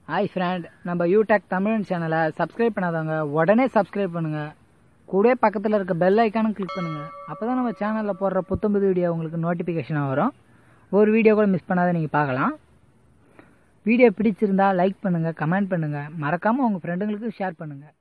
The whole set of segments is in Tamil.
ஹாய் ஃப்ரெண்ட் நம்ம யூடெக் தமிழ் சேனலை சப்ஸ்கிரைப் பண்ணாதவங்க உடனே சப்ஸ்கிரைப் பண்ணுங்க கூடவே பக்கத்தில் இருக்க பெல் ஐக்கானும் கிளிக் பண்ணுங்க அப்போ தான் நம்ம சேனலில் போடுற புத்தம்புது வீடியோ உங்களுக்கு நோட்டிஃபிகேஷனாக வரும் ஒரு வீடியோ கூட மிஸ் பண்ணாத நீங்கள் பார்க்கலாம் வீடியோ பிடிச்சிருந்தா லைக் பண்ணுங்கள் கமெண்ட் பண்ணுங்கள் மறக்காமல் உங்கள் ஃப்ரெண்டுங்களுக்கு ஷேர் பண்ணுங்கள்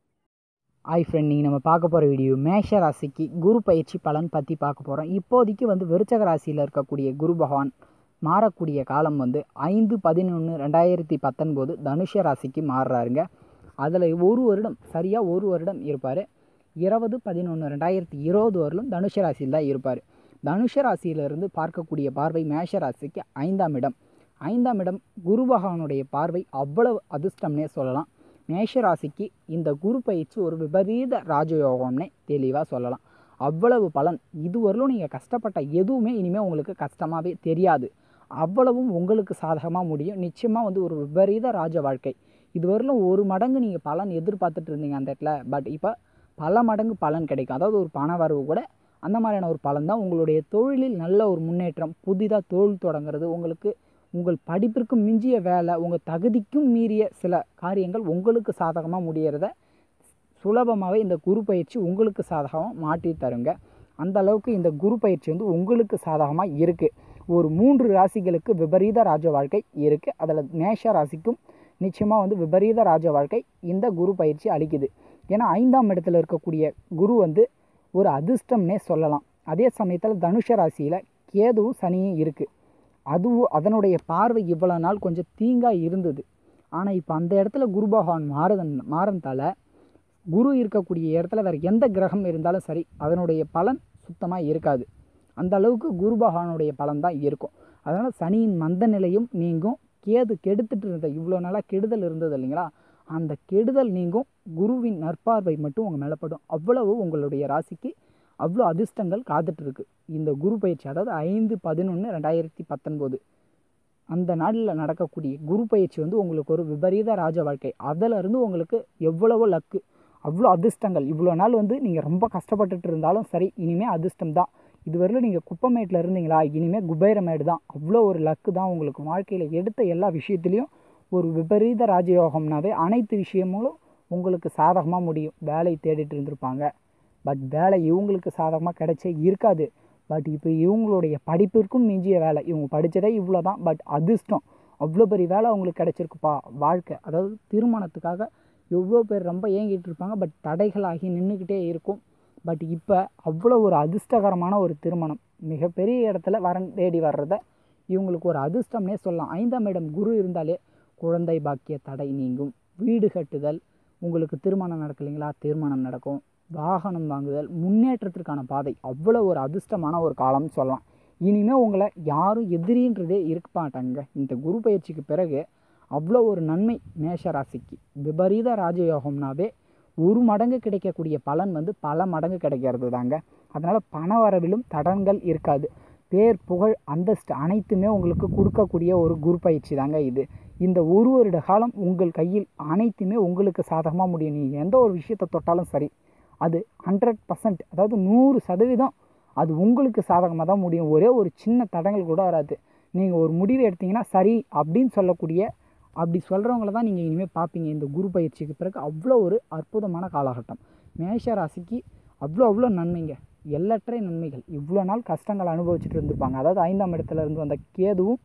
ஹாய் ஃப்ரெண்ட் நீங்கள் நம்ம பார்க்க போகிற வீடியோ மேஷ ராசிக்கு குரு பயிற்சி பலன் பற்றி பார்க்க போகிறோம் இப்போதைக்கு வந்து விருச்சக ராசியில் இருக்கக்கூடிய குரு பகவான் மாறக்கூடிய காலம் வந்து ஐந்து பதினொன்று ரெண்டாயிரத்தி பத்தொன்பது தனுஷ ராசிக்கு மாறுறாருங்க அதில் ஒரு வருடம் சரியாக ஒரு வருடம் இருப்பார் இருபது பதினொன்று ரெண்டாயிரத்தி இருபது வரலும் தனுஷ ராசியில் தான் இருப்பார் தனுஷ ராசியிலிருந்து பார்க்கக்கூடிய பார்வை மேஷ ராசிக்கு ஐந்தாம் இடம் ஐந்தாம் இடம் குரு பகவானுடைய பார்வை அவ்வளவு அதிர்ஷ்டம்னே சொல்லலாம் மேஷ ராசிக்கு இந்த குரு பயிற்சி ஒரு விபரீத ராஜயோகம்னே தெளிவாக சொல்லலாம் அவ்வளவு பலன் இதுவரையிலும் நீங்கள் கஷ்டப்பட்ட எதுவுமே இனிமேல் உங்களுக்கு கஷ்டமாகவே தெரியாது அவ்வளவும் உங்களுக்கு சாதகமாக முடியும் நிச்சயமாக வந்து ஒரு விபரீத ராஜ வாழ்க்கை இதுவரையிலும் ஒரு மடங்கு நீங்கள் பலன் எதிர்பார்த்துட்டு இருந்தீங்க அந்த இடத்துல பட் இப்போ பல மடங்கு பலன் கிடைக்கும் அதாவது ஒரு பண வரவு கூட அந்த மாதிரியான ஒரு பலன் தான் உங்களுடைய தொழிலில் நல்ல ஒரு முன்னேற்றம் புதிதாக தொழில் தொடங்குறது உங்களுக்கு உங்கள் படிப்பிற்கும் மிஞ்சிய வேலை உங்கள் தகுதிக்கும் மீறிய சில காரியங்கள் உங்களுக்கு சாதகமாக முடியறத சுலபமாகவே இந்த குரு பயிற்சி உங்களுக்கு சாதகமாக மாற்றி தருங்க அந்த அளவுக்கு இந்த குரு பயிற்சி வந்து உங்களுக்கு சாதகமாக இருக்குது ஒரு மூன்று ராசிகளுக்கு விபரீத ராஜ வாழ்க்கை இருக்குது அதில் மேஷ ராசிக்கும் நிச்சயமாக வந்து விபரீத ராஜ வாழ்க்கை இந்த குரு பயிற்சி அளிக்குது ஏன்னா ஐந்தாம் இடத்துல இருக்கக்கூடிய குரு வந்து ஒரு அதிர்ஷ்டம்னே சொல்லலாம் அதே சமயத்தில் தனுஷ ராசியில் கேதுவும் சனியும் இருக்குது அதுவும் அதனுடைய பார்வை இவ்வளோ நாள் கொஞ்சம் தீங்காக இருந்தது ஆனால் இப்போ அந்த இடத்துல குரு பகவான் மாறுதன் மாறந்தால குரு இருக்கக்கூடிய இடத்துல வேறு எந்த கிரகம் இருந்தாலும் சரி அதனுடைய பலன் சுத்தமாக இருக்காது அந்த அளவுக்கு குரு பகவானுடைய பலன் தான் இருக்கும் அதனால் சனியின் மந்த நிலையும் நீங்கும் கேது கெடுத்துட்டு இருந்த இவ்வளோ நாளாக கெடுதல் இருந்தது இல்லைங்களா அந்த கெடுதல் நீங்கும் குருவின் நற்பார்வை மட்டும் உங்கள் மேலே படும் அவ்வளவு உங்களுடைய ராசிக்கு அவ்வளோ அதிர்ஷ்டங்கள் காத்துட்ருக்கு இந்த குரு பயிற்சி அதாவது ஐந்து பதினொன்று ரெண்டாயிரத்தி பத்தொன்பது அந்த நாளில் நடக்கக்கூடிய குரு பயிற்சி வந்து உங்களுக்கு ஒரு விபரீத ராஜ வாழ்க்கை அதிலிருந்து உங்களுக்கு எவ்வளவோ லக்கு அவ்வளோ அதிர்ஷ்டங்கள் இவ்வளோ நாள் வந்து நீங்கள் ரொம்ப கஷ்டப்பட்டுட்டு இருந்தாலும் சரி இனிமேல் அதிர்ஷ்டம் தான் இதுவரையிலும் நீங்கள் குப்பமேட்டில் இருந்தீங்களா இனிமேல் குபேரமேடு தான் அவ்வளோ ஒரு லக்கு தான் உங்களுக்கு வாழ்க்கையில் எடுத்த எல்லா விஷயத்துலேயும் ஒரு விபரீத ராஜயோகம்னாவே அனைத்து விஷயங்களும் உங்களுக்கு சாதகமாக முடியும் வேலை தேடிட்டு இருந்திருப்பாங்க பட் வேலை இவங்களுக்கு சாதகமாக கிடைச்சே இருக்காது பட் இப்போ இவங்களுடைய படிப்பிற்கும் மிஞ்சிய வேலை இவங்க படித்ததே இவ்வளோ தான் பட் அதிர்ஷ்டம் அவ்வளோ பெரிய வேலை அவங்களுக்கு கிடைச்சிருக்குப்பா வாழ்க்கை அதாவது திருமணத்துக்காக எவ்வளோ பேர் ரொம்ப ஏங்கிட்டு இருப்பாங்க பட் தடைகளாகி நின்றுக்கிட்டே இருக்கும் பட் இப்போ அவ்வளோ ஒரு அதிர்ஷ்டகரமான ஒரு திருமணம் மிகப்பெரிய இடத்துல வரன் தேடி வர்றத இவங்களுக்கு ஒரு அதிர்ஷ்டம்னே சொல்லலாம் ஐந்தாம் இடம் குரு இருந்தாலே குழந்தை பாக்கிய தடை நீங்கும் வீடு கட்டுதல் உங்களுக்கு திருமணம் நடக்கலைங்களா திருமணம் நடக்கும் வாகனம் வாங்குதல் முன்னேற்றத்திற்கான பாதை அவ்வளோ ஒரு அதிர்ஷ்டமான ஒரு காலம்னு சொல்லலாம் இனிமேல் உங்களை யாரும் எதிரின்றதே இருக்க மாட்டாங்க இந்த குரு பயிற்சிக்கு பிறகு அவ்வளோ ஒரு நன்மை மேஷ ராசிக்கு விபரீத ராஜயோகம்னாவே ஒரு மடங்கு கிடைக்கக்கூடிய பலன் வந்து பல மடங்கு கிடைக்கிறது தாங்க அதனால் பண வரவிலும் தடங்கள் இருக்காது பேர் புகழ் அந்தஸ்து அனைத்துமே உங்களுக்கு கொடுக்கக்கூடிய ஒரு குரு பயிற்சி தாங்க இது இந்த ஒரு வருட காலம் உங்கள் கையில் அனைத்துமே உங்களுக்கு சாதகமாக முடியும் நீங்கள் எந்த ஒரு விஷயத்தை தொட்டாலும் சரி அது ஹண்ட்ரட் பர்சன்ட் அதாவது நூறு சதவீதம் அது உங்களுக்கு சாதகமாக தான் முடியும் ஒரே ஒரு சின்ன தடங்கள் கூட வராது நீங்கள் ஒரு முடிவு எடுத்தீங்கன்னா சரி அப்படின்னு சொல்லக்கூடிய அப்படி சொல்கிறவங்கள தான் நீங்கள் இனிமேல் பார்ப்பீங்க இந்த குரு பயிற்சிக்கு பிறகு அவ்வளோ ஒரு அற்புதமான காலகட்டம் மேஷ ராசிக்கு அவ்வளோ அவ்வளோ நன்மைங்க எல்லற்ற நன்மைகள் இவ்வளோ நாள் கஷ்டங்கள் அனுபவிச்சுட்டு இருந்திருப்பாங்க அதாவது ஐந்தாம் இடத்துல இருந்து வந்த கேதுவும்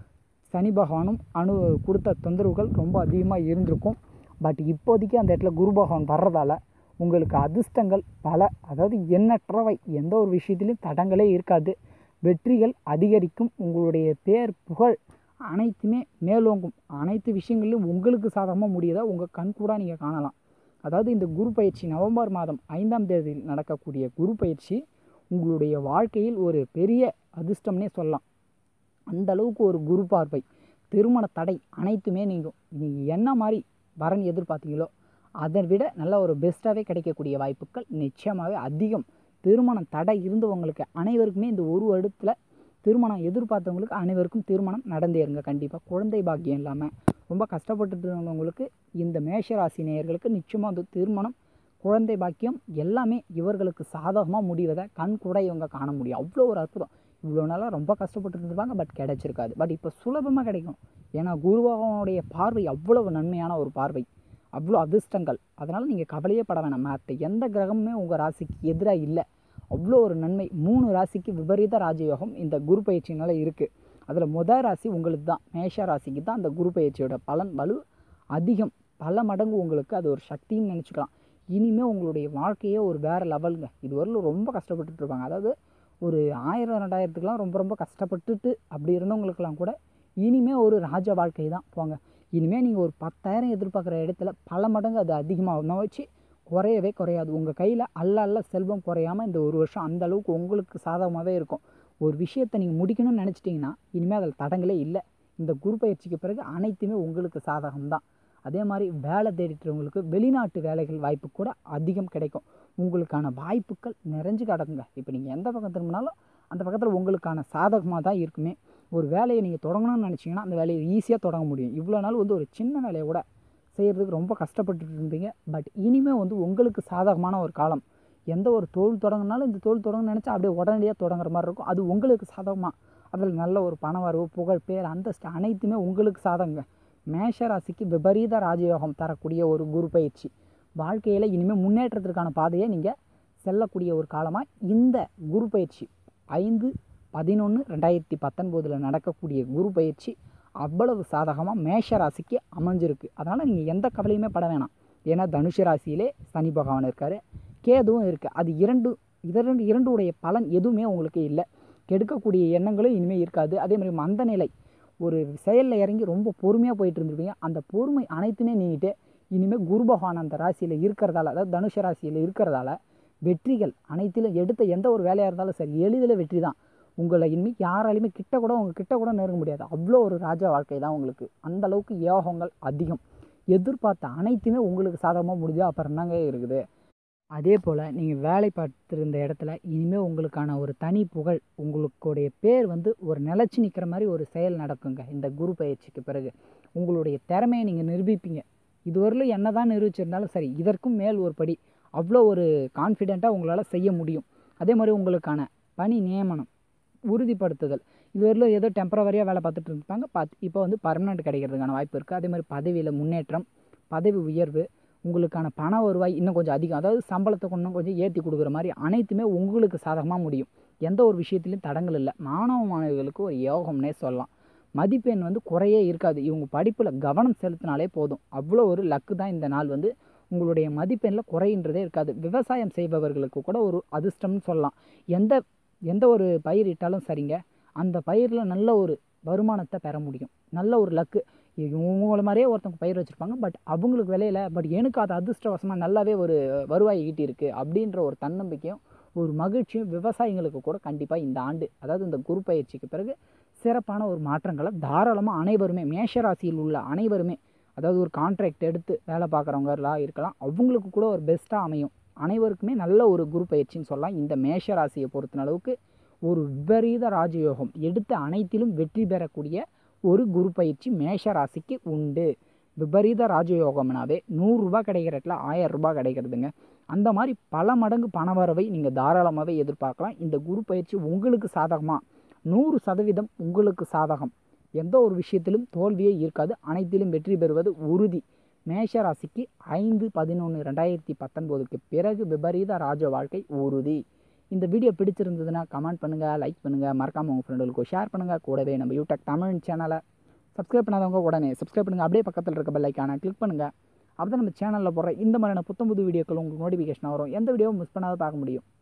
சனி பகவானும் அனு கொடுத்த தொந்தரவுகள் ரொம்ப அதிகமாக இருந்திருக்கும் பட் இப்போதைக்கு அந்த இடத்துல குரு பகவான் வர்றதால உங்களுக்கு அதிர்ஷ்டங்கள் பல அதாவது எண்ணற்றவை எந்த ஒரு விஷயத்துலையும் தடங்களே இருக்காது வெற்றிகள் அதிகரிக்கும் உங்களுடைய பேர் புகழ் அனைத்துமே மேலோங்கும் அனைத்து விஷயங்களிலும் உங்களுக்கு சாதகமாக முடியதை உங்கள் கண் கூட நீங்கள் காணலாம் அதாவது இந்த குரு பயிற்சி நவம்பர் மாதம் ஐந்தாம் தேதியில் நடக்கக்கூடிய குரு பயிற்சி உங்களுடைய வாழ்க்கையில் ஒரு பெரிய அதிர்ஷ்டம்னே சொல்லலாம் அந்த அளவுக்கு ஒரு குரு பார்வை திருமண தடை அனைத்துமே நீங்கும் நீங்கள் என்ன மாதிரி வரன் எதிர்பார்த்தீங்களோ அதை விட நல்ல ஒரு பெஸ்ட்டாகவே கிடைக்கக்கூடிய வாய்ப்புகள் நிச்சயமாகவே அதிகம் திருமணம் தடை இருந்தவங்களுக்கு அனைவருக்குமே இந்த ஒரு வருடத்தில் திருமணம் எதிர்பார்த்தவங்களுக்கு அனைவருக்கும் திருமணம் நடந்தேருங்க கண்டிப்பாக குழந்தை பாக்கியம் இல்லாமல் ரொம்ப கஷ்டப்பட்டுட்டு இருந்தவங்களுக்கு இந்த மேஷராசி நேயர்களுக்கு நிச்சயமாக வந்து திருமணம் குழந்தை பாக்கியம் எல்லாமே இவர்களுக்கு சாதகமாக முடிவதை கண் கூட இவங்க காண முடியும் அவ்வளோ ஒரு அற்புதம் இவ்வளோ நாளாக ரொம்ப கஷ்டப்பட்டு இருந்திருப்பாங்க பட் கிடைச்சிருக்காது பட் இப்போ சுலபமாக கிடைக்கும் ஏன்னா குருவாகனுடைய பார்வை அவ்வளவு நன்மையான ஒரு பார்வை அவ்வளோ அதிர்ஷ்டங்கள் அதனால் நீங்கள் கவலையே பட வேணாம் மற்ற எந்த கிரகமுமே உங்கள் ராசிக்கு எதிராக இல்லை அவ்வளோ ஒரு நன்மை மூணு ராசிக்கு விபரீத ராஜயோகம் இந்த குரு பயிற்சினால இருக்குது அதில் முதல் ராசி உங்களுக்கு தான் மேஷ ராசிக்கு தான் அந்த குரு பயிற்சியோட பலன் வலு அதிகம் பல மடங்கு உங்களுக்கு அது ஒரு சக்தின்னு நினச்சிக்கலாம் இனிமேல் உங்களுடைய வாழ்க்கையே ஒரு வேறு லெவலுங்க இது வரலும் ரொம்ப கஷ்டப்பட்டுட்டு இருப்பாங்க அதாவது ஒரு ஆயிரம் ரெண்டாயிரத்துக்குலாம் ரொம்ப ரொம்ப கஷ்டப்பட்டுட்டு அப்படி இருந்தவங்களுக்கெல்லாம் கூட இனிமேல் ஒரு ராஜ வாழ்க்கை தான் போங்க இனிமேல் நீங்கள் ஒரு பத்தாயிரம் எதிர்பார்க்குற இடத்துல பல மடங்கு அது அதிகமாக வச்சு குறையவே குறையாது உங்கள் கையில் அல்ல அல்ல செல்வம் குறையாமல் இந்த ஒரு வருஷம் அந்த அளவுக்கு உங்களுக்கு சாதகமாகவே இருக்கும் ஒரு விஷயத்தை நீங்கள் முடிக்கணும்னு நினச்சிட்டிங்கன்னா இனிமேல் அதில் தடங்களே இல்லை இந்த குரு பயிற்சிக்கு பிறகு அனைத்துமே உங்களுக்கு சாதகம் தான் அதே மாதிரி வேலை தேடிட்டுறவங்களுக்கு வெளிநாட்டு வேலைகள் வாய்ப்பு கூட அதிகம் கிடைக்கும் உங்களுக்கான வாய்ப்புகள் நிறைஞ்சு கிடக்குங்க இப்போ நீங்கள் எந்த பக்கம் திரும்பினாலும் அந்த பக்கத்தில் உங்களுக்கான சாதகமாக தான் இருக்குமே ஒரு வேலையை நீங்கள் தொடங்கணும்னு நினச்சிங்கன்னா அந்த வேலையை ஈஸியாக தொடங்க முடியும் இவ்வளோ நாள் வந்து ஒரு சின்ன வேலையை கூட செய்கிறதுக்கு ரொம்ப கஷ்டப்பட்டுட்டு இருந்தீங்க பட் இனிமேல் வந்து உங்களுக்கு சாதகமான ஒரு காலம் எந்த ஒரு தொழில் தொடங்கினாலும் இந்த தொழில் தொடங்கணும்னு நினச்சா அப்படியே உடனடியாக தொடங்குற மாதிரி இருக்கும் அது உங்களுக்கு சாதகமாக அதில் நல்ல ஒரு பண வரவு புகழ் பேர் அந்தஸ்து அனைத்துமே உங்களுக்கு சாதகங்க மேஷ ராசிக்கு விபரீத ராஜயோகம் தரக்கூடிய ஒரு குரு பயிற்சி வாழ்க்கையில் இனிமேல் முன்னேற்றத்திற்கான பாதையை நீங்கள் செல்லக்கூடிய ஒரு காலமாக இந்த குரு பயிற்சி ஐந்து பதினொன்று ரெண்டாயிரத்தி பத்தொன்பதில் நடக்கக்கூடிய குரு பயிற்சி அவ்வளவு சாதகமாக மேஷ ராசிக்கு அமைஞ்சிருக்கு அதனால் நீங்கள் எந்த கவலையுமே பட வேணாம் ஏன்னா தனுஷ ராசியிலே சனி பகவான் இருக்கார் கேதுவும் இருக்குது அது இரண்டு இரண்டு இரண்டுடைய பலன் எதுவுமே உங்களுக்கு இல்லை கெடுக்கக்கூடிய எண்ணங்களும் இனிமேல் இருக்காது அதே மாதிரி மந்த நிலை ஒரு செயலில் இறங்கி ரொம்ப பொறுமையாக போயிட்டு இருந்திருப்பீங்க அந்த பொறுமை அனைத்துமே நீங்கிட்டு இனிமேல் குரு பகவான் அந்த ராசியில் இருக்கிறதால அதாவது தனுஷ ராசியில் இருக்கிறதால வெற்றிகள் அனைத்திலும் எடுத்த எந்த ஒரு வேலையாக இருந்தாலும் சரி எளிதில் வெற்றி தான் உங்களை இனிமேல் யாராலையுமே கிட்ட கூட உங்கள் கிட்ட கூட நெருங்க முடியாது அவ்வளோ ஒரு ராஜா வாழ்க்கை தான் உங்களுக்கு அந்த அளவுக்கு யோகங்கள் அதிகம் எதிர்பார்த்த அனைத்துமே உங்களுக்கு சாதகமாக முடிஞ்சா அப்புறம் என்னங்க இருக்குது அதே போல் நீங்கள் வேலை பார்த்துருந்த இடத்துல இனிமேல் உங்களுக்கான ஒரு தனி புகழ் உங்களுடைய பேர் வந்து ஒரு நிலச்சி நிற்கிற மாதிரி ஒரு செயல் நடக்குங்க இந்த குரு பயிற்சிக்கு பிறகு உங்களுடைய திறமையை நீங்கள் நிரூபிப்பீங்க இதுவரையிலும் என்ன தான் நிரூபிச்சிருந்தாலும் சரி இதற்கும் மேல் ஒரு படி அவ்வளோ ஒரு கான்ஃபிடெண்ட்டாக உங்களால் செய்ய முடியும் அதே மாதிரி உங்களுக்கான பணி நியமனம் உறுதிப்படுத்துதல் இதுவரையிலும் ஏதோ டெம்பரவரியாக வேலை பார்த்துட்டு இருப்பாங்க பார்த்து இப்போ வந்து பர்மனெண்ட் கிடைக்கிறதுக்கான வாய்ப்பு இருக்குது அதே மாதிரி பதவியில் முன்னேற்றம் பதவி உயர்வு உங்களுக்கான பண வருவாய் இன்னும் கொஞ்சம் அதிகம் அதாவது சம்பளத்தை இன்னும் கொஞ்சம் ஏற்றி கொடுக்குற மாதிரி அனைத்துமே உங்களுக்கு சாதகமாக முடியும் எந்த ஒரு விஷயத்துலையும் தடங்கள் இல்லை மாணவ மாணவிகளுக்கு ஒரு யோகம்னே சொல்லலாம் மதிப்பெண் வந்து குறையே இருக்காது இவங்க படிப்பில் கவனம் செலுத்தினாலே போதும் அவ்வளோ ஒரு லக்கு தான் இந்த நாள் வந்து உங்களுடைய மதிப்பெண்ணில் குறையின்றதே இருக்காது விவசாயம் செய்பவர்களுக்கு கூட ஒரு அதிர்ஷ்டம்னு சொல்லலாம் எந்த எந்த ஒரு பயிர் இட்டாலும் சரிங்க அந்த பயிரில் நல்ல ஒரு வருமானத்தை பெற முடியும் நல்ல ஒரு லக்கு உங்களை மாதிரியே ஒருத்தவங்க பயிர் வச்சுருப்பாங்க பட் அவங்களுக்கு விலையில பட் எனக்கு அது அதிர்ஷ்டவசமாக நல்லாவே ஒரு வருவாய் ஈட்டி இருக்குது அப்படின்ற ஒரு தன்னம்பிக்கையும் ஒரு மகிழ்ச்சியும் விவசாயிங்களுக்கு கூட கண்டிப்பாக இந்த ஆண்டு அதாவது இந்த குரு பயிற்சிக்கு பிறகு சிறப்பான ஒரு மாற்றங்களை தாராளமாக அனைவருமே மேஷராசியில் உள்ள அனைவருமே அதாவது ஒரு கான்ட்ராக்ட் எடுத்து வேலை பார்க்குறவங்கலாம் இருக்கலாம் அவங்களுக்கு கூட ஒரு பெஸ்ட்டாக அமையும் அனைவருக்குமே நல்ல ஒரு குரு பயிற்சின்னு சொல்லலாம் இந்த மேஷ ராசியை பொறுத்த அளவுக்கு ஒரு விபரீத ராஜயோகம் எடுத்த அனைத்திலும் வெற்றி பெறக்கூடிய ஒரு குரு பயிற்சி மேஷ ராசிக்கு உண்டு விபரீத ராஜயோகம்னாவே நூறுரூபா கிடைக்கிற இடத்துல ஆயிரம் ரூபாய் கிடைக்கிறதுங்க அந்த மாதிரி பல மடங்கு பணவரவை நீங்கள் தாராளமாகவே எதிர்பார்க்கலாம் இந்த குரு பயிற்சி உங்களுக்கு சாதகமாக நூறு சதவீதம் உங்களுக்கு சாதகம் எந்த ஒரு விஷயத்திலும் தோல்வியே இருக்காது அனைத்திலும் வெற்றி பெறுவது உறுதி மேஷ ராசிக்கு ஐந்து பதினொன்று ரெண்டாயிரத்தி பத்தொம்போதுக்கு பிறகு விபரீத ராஜ வாழ்க்கை உறுதி இந்த வீடியோ பிடிச்சிருந்ததுன்னா கமெண்ட் பண்ணுங்கள் லைக் பண்ணுங்கள் மறக்காமல் உங்கள் ஃப்ரெண்டுகளுக்கு ஷேர் பண்ணுங்கள் கூடவே நம்ம யூடியூப் தமிழ் சேனலை சப்ஸ்கிரைப் பண்ணாதவங்க உடனே சப்ஸ்கிரைப் பண்ணுங்கள் அப்படியே பக்கத்தில் இருக்க பெல் ஐக்கானை கிளிக் பண்ணுங்கள் அப்போ நம்ம சேனலில் போடுற இந்த மாதிரியான புத்தம் புது வீடியோக்கள் உங்களுக்கு நோட்டிஃபிகேஷன் வரும் எந்த வீடியோவும் மிஸ் பண்ணாத பார்க்க முடியும்